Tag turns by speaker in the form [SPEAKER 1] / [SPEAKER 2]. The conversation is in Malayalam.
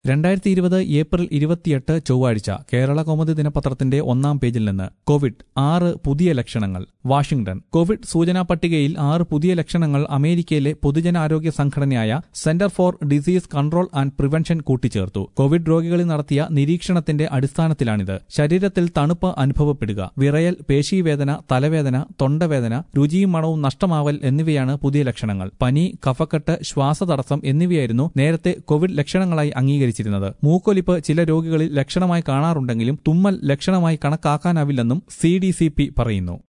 [SPEAKER 1] രണ്ടായിരത്തി ഇരുപത് ഏപ്രിൽ ഇരുപത്തിയെട്ട് ചൊവ്വാഴ്ച കേരള കൗമുദി ദിനപത്രത്തിന്റെ ഒന്നാം പേജിൽ നിന്ന് കോവിഡ് ആറ് പുതിയ ലക്ഷണങ്ങൾ വാഷിംഗ്ടൺ കോവിഡ് സൂചനാ പട്ടികയിൽ ആറ് പുതിയ ലക്ഷണങ്ങൾ അമേരിക്കയിലെ പൊതുജനാരോഗ്യ സംഘടനയായ centre for disease control and prevention കൂട്ടിച്ചേർത്തു കോവിഡ് രോഗികളിൽ നടത്തിയ നിരീക്ഷണത്തിന്റെ അടിസ്ഥാനത്തിലാണിത് ശരീരത്തിൽ തണുപ്പ് അനുഭവപ്പെടുക വിറയൽ പേശീവേദന തലവേദന തൊണ്ടവേദന രുചിയും മണവും നഷ്ടമാവൽ എന്നിവയാണ് പുതിയ ലക്ഷണങ്ങൾ പനി കഫക്കെട്ട് ശ്വാസതടസ്സം എന്നിവയായിരുന്നു നേരത്തെ കോവിഡ് ലക്ഷണങ്ങളായി അംഗീകരിച്ചിരുന്നത് മൂക്കൊലിപ്പ് ചില രോഗികളിൽ ലക്ഷണമായി കാണാറുണ്ടെങ്കിലും തുമ്മൽ ലക്ഷണമായി കണക്കാക്കാനാവില്ലെന്നും സി പറയുന്നു